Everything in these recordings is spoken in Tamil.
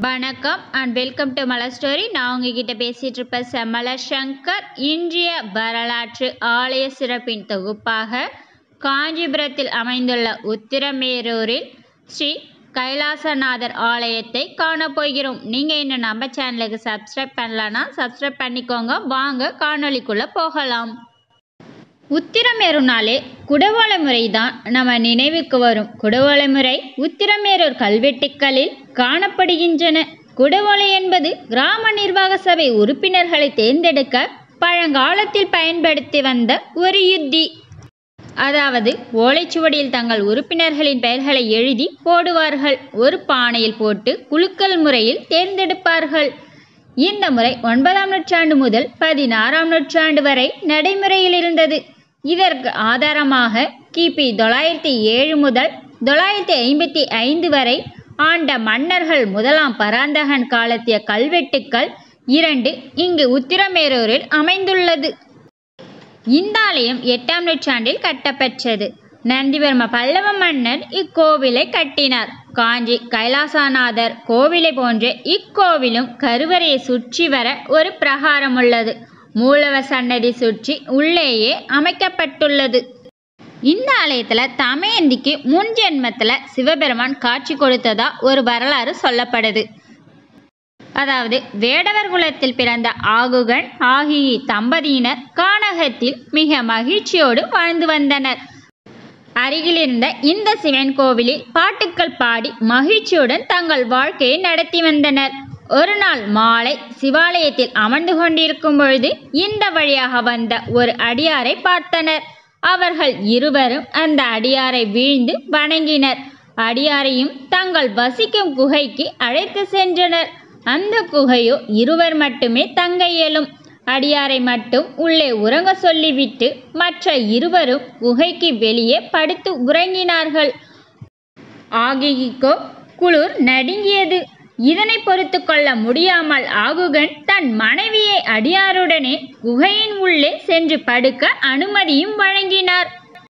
வணக்கம் and welcome to Malar story நான் உங்ககிட்ட பேசிட்டு இருப்பேன் செம்மல சங்கர் இன்றைய வரலாற்று ஆலய சிறப்பின் தொகுப்பாக காஞ்சிபுரத்தில் அமைந்துள்ள உத்திரமேரூரில் ஸ்ரீ கைலாசநாதர் ஆலயத்தை காணப்போகிறோம் நீங்கள் இன்னும் நம்ம சேனலுக்கு சப்ஸ்கிரைப் பண்ணலன்னா சப்ஸ்கிரைப் பண்ணிக்கோங்க வாங்க காணொளிக்குள்ளே போகலாம் உத்திரமேருனாலே குடவோலை முறை தான் நம்ம நினைவுக்கு வரும் குடவோலை முறை உத்திரமேரூர் கல்வெட்டுக்களில் காணப்படுகின்றன குடவோலை என்பது கிராம நிர்வாக சபை உறுப்பினர்களை தேர்ந்தெடுக்க பழங்காலத்தில் பயன்படுத்தி வந்த ஒரு யுத்தி அதாவது ஓலைச்சுவடியில் தங்கள் உறுப்பினர்களின் பெயர்களை எழுதி போடுவார்கள் ஒரு பானையில் போட்டு குலுக்கல் முறையில் தேர்ந்தெடுப்பார்கள் இந்த முறை ஒன்பதாம் நூற்றாண்டு முதல் பதினாறாம் நூற்றாண்டு வரை நடைமுறையில் இருந்தது இதற்கு ஆதாரமாக கிபி தொள்ளாயிரத்தி ஏழு முதல் தொள்ளாயிரத்தி ஐம்பத்தி ஐந்து வரை ஆண்ட மன்னர்கள் முதலாம் பராந்தகன் காலத்திய கல்வெட்டுக்கள் இரண்டு இங்கு உத்திரமேரூரில் அமைந்துள்ளது இந்த ஆலயம் எட்டாம் நூற்றாண்டில் கட்டப்பெற்றது நந்திவர்ம பல்லவ மன்னர் இக்கோவிலை கட்டினார் காஞ்சி கைலாசநாதர் கோவிலை போன்ற இக்கோவிலும் கருவறையை சுற்றி வர ஒரு பிரகாரம் உள்ளது மூலவ சன்னதி சுற்றி உள்ளேயே அமைக்கப்பட்டுள்ளது இந்த ஆலயத்தில் தமயந்திக்கு முன் ஜென்மத்தில் சிவபெருமான் காட்சி கொடுத்ததா ஒரு வரலாறு சொல்லப்படுது அதாவது வேடவர் குலத்தில் பிறந்த ஆகுகன் ஆகிய தம்பதியினர் கானகத்தில் மிக மகிழ்ச்சியோடு வாழ்ந்து வந்தனர் அருகிலிருந்த இந்த சிவன் கோவிலில் பாட்டுக்கள் பாடி மகிழ்ச்சியுடன் தங்கள் வாழ்க்கையை நடத்தி வந்தனர் ஒரு நாள் மாலை சிவாலயத்தில் அமர்ந்து கொண்டிருக்கும் பொழுது இந்த வழியாக வந்த ஒரு அடியாரை பார்த்தனர் அவர்கள் இருவரும் அந்த அடியாரை வீழ்ந்து வணங்கினர் அடியாரையும் தங்கள் வசிக்கும் குகைக்கு அழைத்து சென்றனர் அந்த குகையோ இருவர் மட்டுமே தங்க இயலும் அடியாரை மட்டும் உள்ளே உறங்க சொல்லிவிட்டு மற்ற இருவரும் குகைக்கு வெளியே படுத்து உறங்கினார்கள் ஆகிக்கோ குளிர் நடுங்கியது இதனை பொறுத்து கொள்ள முடியாமல் ஆகுகன் தன் மனைவியை அடியாருடனே குகையின் உள்ளே சென்று படுக்க அனுமதியும் வழங்கினார்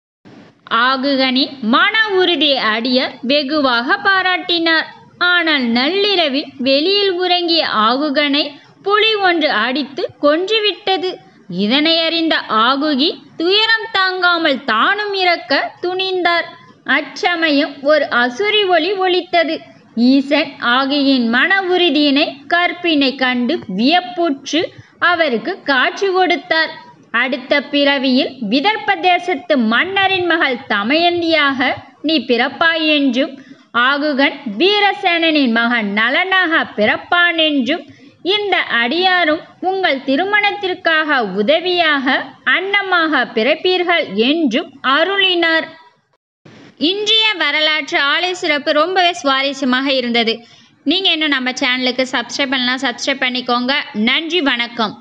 ஆகுகனின் மன உறுதியை அடியார் வெகுவாக பாராட்டினார் ஆனால் நள்ளிரவில் வெளியில் உறங்கிய ஆகுகனை புலி ஒன்று அடித்து கொன்றுவிட்டது இதனை அறிந்த ஆகுகி துயரம் தாங்காமல் தானும் இறக்க துணிந்தார் அச்சமயம் ஒரு அசுரி ஒளி ஒலித்தது ஈசன் ஆகியின் மன உறுதியினை கற்பினை கண்டு வியப்புற்று அவருக்கு காட்சி கொடுத்தார் அடுத்த பிறவியில் விதர்ப்ப தேசத்து மன்னரின் மகள் தமயந்தியாக நீ பிறப்பாய் என்றும் ஆகுகன் வீரசேனனின் மகன் நலனாக பிறப்பான் என்றும் இந்த அடியாரும் உங்கள் திருமணத்திற்காக உதவியாக அன்னமாக பிறப்பீர்கள் என்றும் அருளினார் இன்றைய வரலாற்று ஆலய சிறப்பு ரொம்பவே சுவாரஸ்யமாக இருந்தது நீங்கள் இன்னும் நம்ம சேனலுக்கு சப்ஸ்கிரைப் பண்ணலாம் சப்ஸ்கிரைப் பண்ணிக்கோங்க நன்றி வணக்கம்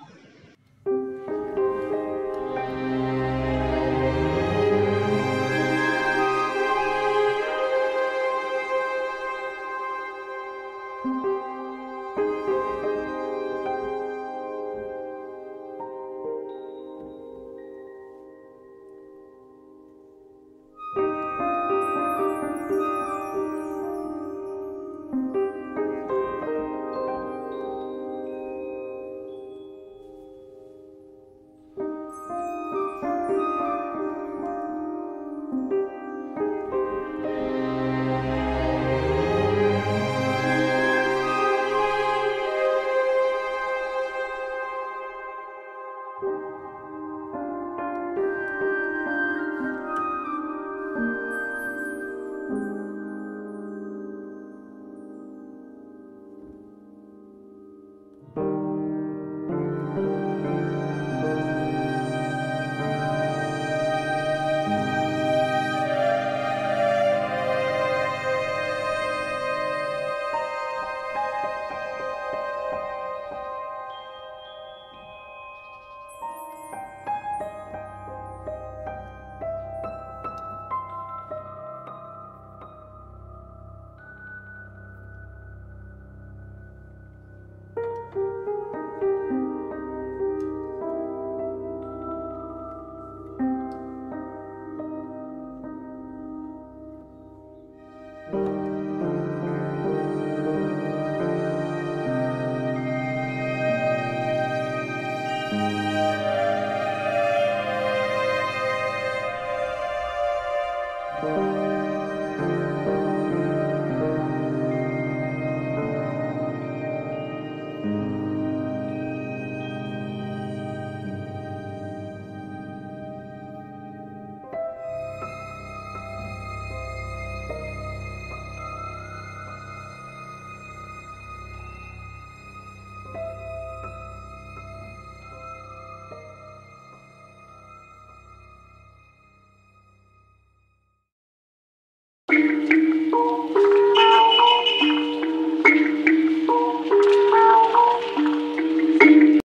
thank you